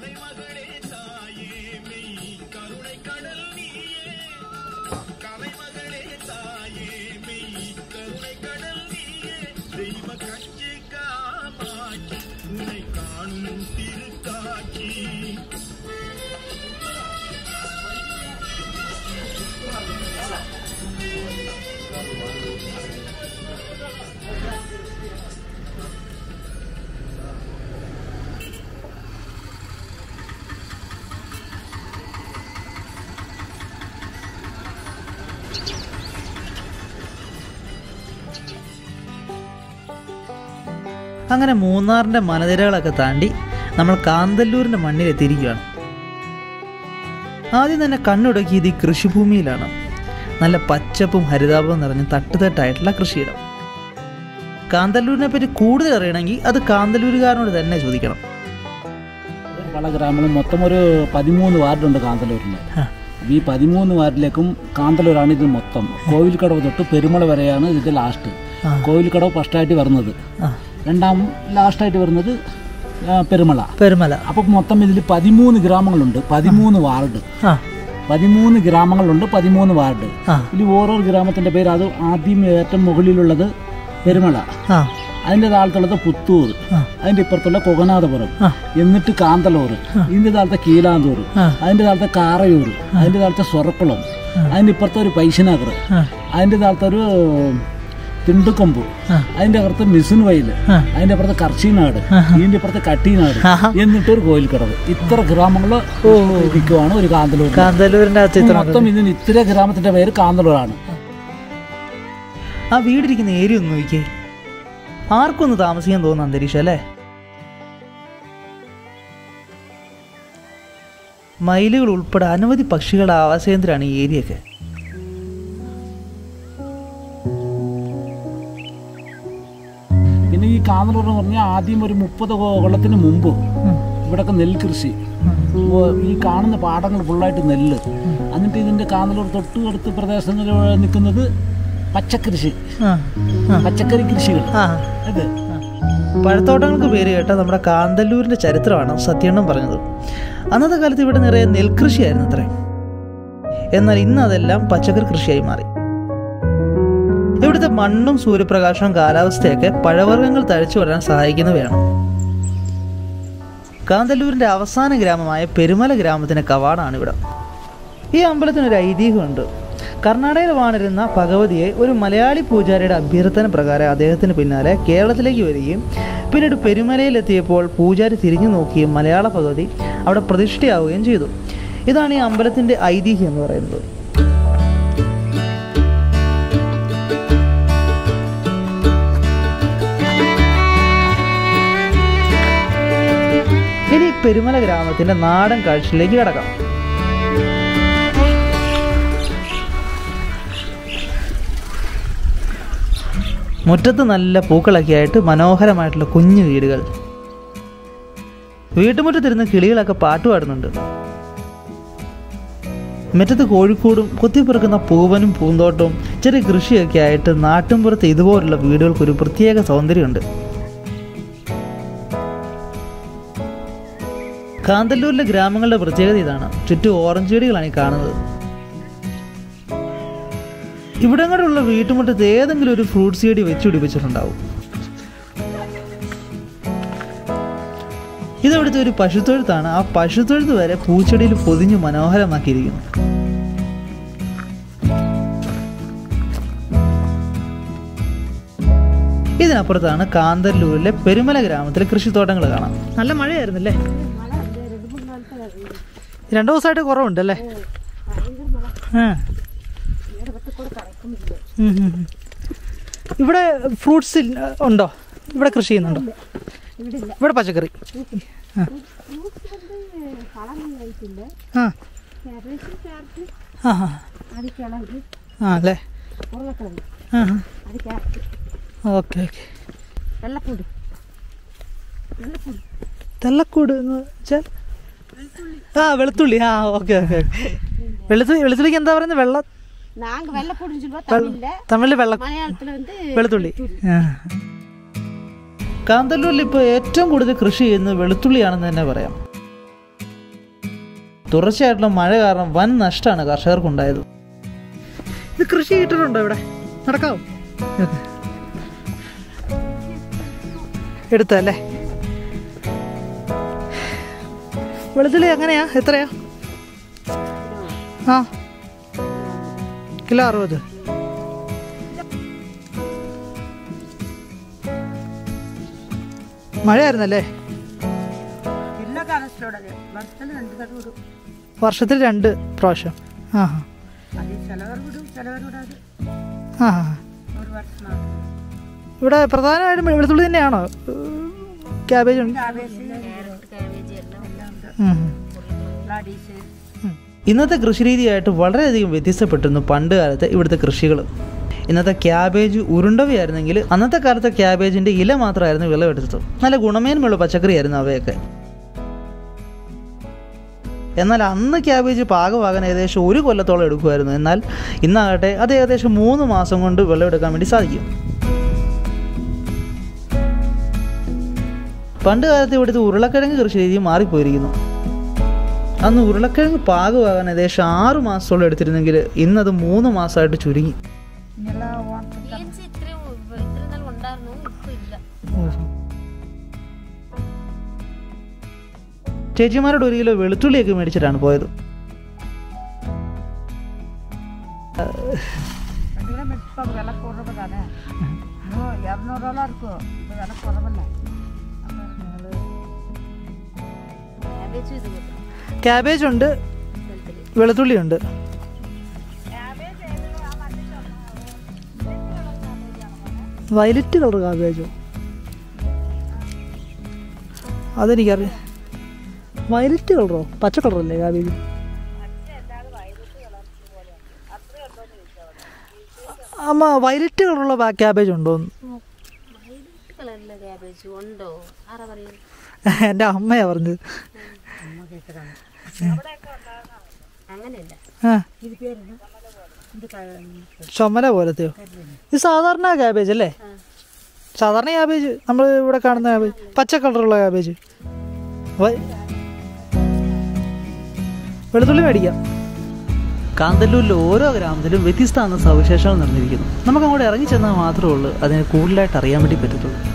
கலைமகளே தாயே மெய் கருணை கடல் நீயே கலைமகளே தாயே மெய் கருணை கடல் நீயே தெய்வ கட்சி காமாட்சி உன்னை காணும் திருக்காட்சி അങ്ങനെ മൂന്നാറിൻ്റെ മലനിരകളൊക്കെ താണ്ടി നമ്മൾ കാന്തല്ലൂരിൻ്റെ മണ്ണിലെത്തിയിരിക്കുകയാണ് ആദ്യം തന്നെ കണ്ണുടക്കിയത് ഈ കൃഷിഭൂമിയിലാണ് നല്ല പച്ചപ്പും ഹരിതാപവും നിറഞ്ഞ തട്ടുതട്ടായിട്ടുള്ള കൃഷിയിടം കാന്തല്ലൂരിനെ പറ്റി കൂടുതൽ അറിയണമെങ്കിൽ അത് കാന്തല്ലൂരുകാരനോട് തന്നെ ചോദിക്കണം പല ഗ്രാമങ്ങളും മൊത്തം ഒരു പതിമൂന്ന് വാർഡുണ്ട് കാന്തല്ലൂരിൽ ഈ പതിമൂന്ന് വാർഡിലേക്കും കാന്തല്ലൂരാണ് ഇത് മൊത്തം കോവിൽക്കടവ് തൊട്ട് പെരുമള വരെയാണ് ഇതിന്റെ ലാസ്റ്റ് ആ. കോവിൽക്കടവ് ഫസ്റ്റായിട്ട് വരുന്നത് ആ രണ്ടാം ലാസ്റ്റായിട്ട് വരുന്നത് ആ, പെരുമള പെരുമല അപ്പം മൊത്തം ഇതിൽ പതിമൂന്ന് ഗ്രാമങ്ങളുണ്ട് പതിമൂന്ന് വാർഡ് ആ പതിമൂന്ന് ഗ്രാമങ്ങളുണ്ട് പതിമൂന്ന് വാർഡ് ആ ഇതിൽ ഓരോ ഗ്രാമത്തിന്റെ പേര് അത് ആദ്യം ഏറ്റവും മുകളിലുള്ളത് പെരുമള ആ അതിന്റെ താഴത്തുള്ളത് പുത്തൂർ ആ. അതിന്റെ ഇപ്പുറത്തുള്ള കൊകനാഥപുരം ആ. എന്നിട്ട് കാന്തല്ലൂർ ഇതിന്റെ താഴത്തെ കീലാന്തൂർ ആ. അതിന്റെ താഴത്തെ കാറയൂർ അതിന്റെ താഴത്തെ സ്വറക്കുളം അതിന്റെ ഇപ്പുറത്തെ ഒരു പൈശനാഗർ ആ. അതിന്റെ താഴത്തെ ഒരു തിണ്ടുക്കൊമ്പ് ആ. അതിന്റെ അപ്പുറത്ത് മിസുൻ വയൽ ആ. അതിന്റെ അപ്പുറത്ത് കർച്ചീനാട് ഇതിന്റെ അപ്പുറത്ത് കട്ടീനാട് ആഹാ. എന്നിട്ടൊരു കോയിൽക്കടവ് ഇത്ര ഗ്രാമങ്ങൾ നിൽക്കുവാണ് ഒരു കാന്തല്ലൂർ കാന്തല്ലൂരിൻ്റെ ആ ചിത്രം മൊത്തം ഇതിന് ഇത്ര ഗ്രാമത്തിന്റെ പേര് കാന്തല്ലൂരാണ് ആ വീടിരിക്കുന്ന ഏരിയ ഒന്ന് നോക്കിയേ ആർക്കും ഒന്ന് താമസിക്കാൻ തോന്നുന്ന അന്തരീക്ഷം അല്ലേ മയിലുകൾ ഉൾപ്പെടെ അനവധി പക്ഷികളുടെ ആവാസകേന്ദ്രമാണ് ഈ ഏരിയയൊക്കെ പിന്നെ ഈ കാന്തല്ലൂർ എന്ന് പറഞ്ഞാൽ ആദ്യം ഒരു മുപ്പത് കൊല്ലത്തിന് മുമ്പ് ഇവിടൊക്കെ നെൽകൃഷി ഓ, ഈ കാണുന്ന പാടങ്ങൾ ഫുള്ളായിട്ട് നെല്ല് എന്നിട്ട് ഇതിന്റെ കാന്തല്ലൂർ തൊട്ട് അടുത്ത പ്രദേശങ്ങളിൽ നിൽക്കുന്നത് പച്ചക്കൃഷി ആ ആ പച്ചക്കറി കൃഷികൾ ആ ഇത് പഴത്തോട്ടങ്ങൾക്ക് പേര് കേട്ട നമ്മുടെ കാന്തല്ലൂരിൻ്റെ ചരിത്രമാണ് സത്യണ്ണൻ പറഞ്ഞത് അന്നത്തെ കാലത്ത് ഇവിടെ നിറയെ നെൽകൃഷിയായിരുന്നു അത്രേ എന്നാൽ ഇന്ന് അതെല്ലാം പച്ചക്കറി കൃഷിയായി മാറി ഇവിടുത്തെ മണ്ണും സൂര്യപ്രകാശവും കാലാവസ്ഥയൊക്കെ പഴവർഗ്ഗങ്ങൾ തഴച്ചു വരാൻ സഹായിക്കുന്നവയാണ് കാന്തല്ലൂരിൻ്റെ അവസാന ഗ്രാമമായ പെരുമല ഗ്രാമത്തിൻ്റെ കവാടാണ് ഇവിടെ ഈ അമ്പലത്തിനൊരു ഐതിഹ്യമുണ്ട് കർണാടകയിൽ വാണിരുന്ന ഭഗവതിയെ ഒരു മലയാളി പൂജാരിയുടെ അഭ്യർത്ഥന പ്രകാരം അദ്ദേഹത്തിന് പിന്നാലെ കേരളത്തിലേക്ക് വരികയും പിന്നീട് പെരുമലയിലെത്തിയപ്പോൾ പൂജാരി തിരിഞ്ഞു നോക്കിയും മലയാള ഭഗവതി അവിടെ പ്രതിഷ്ഠയാവുകയും ചെയ്തു ഇതാണ് ഈ അമ്പലത്തിൻ്റെ ഐതിഹ്യം എന്ന് പറയുന്നത് ഇനി പെരുമല ഗ്രാമത്തിന്റെ നാടൻ കാഴ്ചയിലേക്ക് കടക്കാം മുറ്റത്ത് നല്ല പൂക്കളൊക്കെ ആയിട്ട് മനോഹരമായിട്ടുള്ള കുഞ്ഞു വീടുകൾ വീട്ടുമുറ്റത്തിരുന്ന് കിളികളൊക്കെ പാട്ട് പാടുന്നുണ്ട് മുറ്റത്ത് കോഴിക്കോടും കുത്തിപ്പിറക്കുന്ന പൂവനും പൂന്തോട്ടവും ചെറിയ കൃഷിയൊക്കെ ആയിട്ട് നാട്ടിൻപുറത്ത് ഇതുപോലുള്ള വീടുകൾക്കൊരു പ്രത്യേക സൗന്ദര്യമുണ്ട് കാന്തല്ലൂരിലെ ഗ്രാമങ്ങളുടെ പ്രത്യേകത ഇതാണ് ചുറ്റും ഓറഞ്ച് ചെടികളാണ് ഈ കാണുന്നത് ഇവിടങ്ങളിലുള്ള വീട്ടുമുറ്റത്ത് ഏതെങ്കിലും ഒരു ഫ്രൂട്ട്സ് ചെടി വെച്ച് പിടിപ്പിച്ചിട്ടുണ്ടാവും ഇതവിടുത്തെ ഒരു പശുത്തൊഴുത്താണ് ആ പശുത്തൊഴുത്ത് വരെ പൂച്ചെടിയിൽ പൊതിഞ്ഞു മനോഹരമാക്കിയിരിക്കുന്നു ഇതിനപ്പുറത്താണ് കാന്തല്ലൂരിലെ പെരുമല ഗ്രാമത്തിലെ കൃഷിത്തോട്ടങ്ങൾ കാണാം നല്ല മഴയായിരുന്നല്ലേ രണ്ടു ദിവസമായിട്ട് കുറവുണ്ടല്ലേ ആ ഉം, ഉം, ഉം. ഇവിടെ ഫ്രൂട്ട്സ് ഉണ്ടോ ഇവിടെ കൃഷി ചെയ്യുന്നുണ്ടോ ഇവിടെ പച്ചക്കറി ആ. ആ ആ ആ. ആ അല്ലേ ആ ഓക്കെ ഓക്കെ വെള്ളപ്പൂടി തെള്ളക്കൂട് എന്ന് വെച്ചാൽ ആ വെളുത്തുള്ളി ആ ഓക്കെ ഓക്കെ വെളുത്തുള്ളി വെളുത്തുള്ളിക്ക് എന്താ പറയുന്നത് വെള്ള நாங்க வெள்ளைப்பூடின்னு சொல்லுவோம் தமிழ்ல തമിഴിൽ വെള്ള மலையாளத்துல வந்து വെളുത്തുള്ളി ആ. കാന്തല്ലൂരിൽ ഇപ്പോൾ ഏറ്റവും കൂടുതൽ കൃഷി ചെയ്യുന്നത് വെളുത്തുള്ളിയാണെന്ന് തന്നെ പറയാം തുടർച്ചയായിട്ടുള്ള മഴ കാരണം വൻ നഷ്ടമാണ് കർഷകർക്കുണ്ടായത് ഇത് കൃഷി ചെയ്തിട്ടുണ്ടോ ഇവിടെ നടക്കാവോ എടുത്തല്ലേ വെളുത്തുള്ളി എങ്ങനെയാ എത്രയാ ആ കിലോ അറുപത് മഴയായിരുന്നല്ലേ വർഷത്തിൽ രണ്ട് പ്രാവശ്യം ആ ആ ആ ഇവിടെ പ്രധാനമായിട്ടും വെളുത്തുള്ളി തന്നെയാണോ ക്യാബേജ് ഉണ്ട് ഉം. ഉം. ഇന്നത്തെ കൃഷിരീതിയായിട്ട് വളരെയധികം വ്യത്യസ്തപ്പെട്ടിരുന്നു പണ്ട് കാലത്തെ ഇവിടുത്തെ കൃഷികൾ ഇന്നത്തെ ക്യാബേജ് ഉരുണ്ടവയായിരുന്നെങ്കിൽ അന്നത്തെ കാലത്തെ ക്യാബേജിൻ്റെ ഇല മാത്രമായിരുന്നു വിളവെടുത്തത് നല്ല ഗുണമേന്മയുള്ള പച്ചക്കറിയായിരുന്നു അവയൊക്കെ എന്നാൽ അന്ന് ക്യാബേജ് പാകമാകാൻ ഏകദേശം ഒരു കൊല്ലത്തോളം എടുക്കുമായിരുന്നു എന്നാൽ ഇന്നാകട്ടെ അത് ഏകദേശം മൂന്ന് മാസം കൊണ്ട് വിളവെടുക്കാൻ വേണ്ടി സാധിക്കും പണ്ട് കാലത്ത് ഇവിടുത്തെ ഉരുളക്കിഴങ്ങ് കൃഷി രീതി മാറിപ്പോയിരിക്കുന്നു അന്ന് ഉരുളക്കിഴങ്ങ് പാകമാകാൻ ഏകദേശം ആറ് മാസത്തോളം എടുത്തിരുന്നെങ്കിൽ ഇന്നത് മൂന്ന് മാസമായിട്ട് ചുരുങ്ങി ബീൻസ് ഇത്രയും ഇത്രയും നാൾ ഉണ്ടായിരുന്നു ഇപ്പൊ ഇല്ല ചേച്ചിമാരോട് ഒരു കിലോ വെളുത്തുള്ളിയൊക്കെ മേടിച്ചിട്ടാണ് പോയത് ക്യാബേജും ഇത് കൂട്ടും ക്യാബേജ് ഉണ്ട് വെളുത്തുള്ളി ഉണ്ട് വയലറ്റ് കളർ കാബേജോ അതെനിക്കറിയാം വയലറ്റ് കളറോ പച്ച കളറല്ലേ കാബേജ് അമ്മ വയലറ്റ് കളറുള്ള ബാ- ക്യാബേജ് ഉണ്ടോ വൈലറ്റ് കളറിലെ ക്യാബേജ് ഉണ്ടോ ആരാ പറയുന്നത് എൻ്റെ അമ്മയാ പറഞ്ഞത് അങ്ങനെയല്ല ആ ചുമല പോലത്തെയോ ഇത് സാധാരണ ക്യാബേജ് അല്ലേ സാധാരണ ക്യാബേജ് നമ്മൾ ഇവിടെ കാണുന്ന ക്യാബേജ് പച്ച കളറുള്ള ക്യാബേജ് വ- വെളുത്തുള്ളി മേടിക്കാം കാന്തല്ലൂരിലെ ഓരോ ഗ്രാമത്തിലും വ്യത്യസ്തമായ സവിശേഷങ്ങൾ നിറഞ്ഞിരിക്കുന്നു നമുക്ക് അങ്ങോട്ട് ഇറങ്ങി ചെന്നാൽ മാത്രമേ ഉള്ളൂ അതിനെ കൂടുതലായിട്ട് അറിയാൻ വേണ്ടി പറ്റത്തുള്ളൂ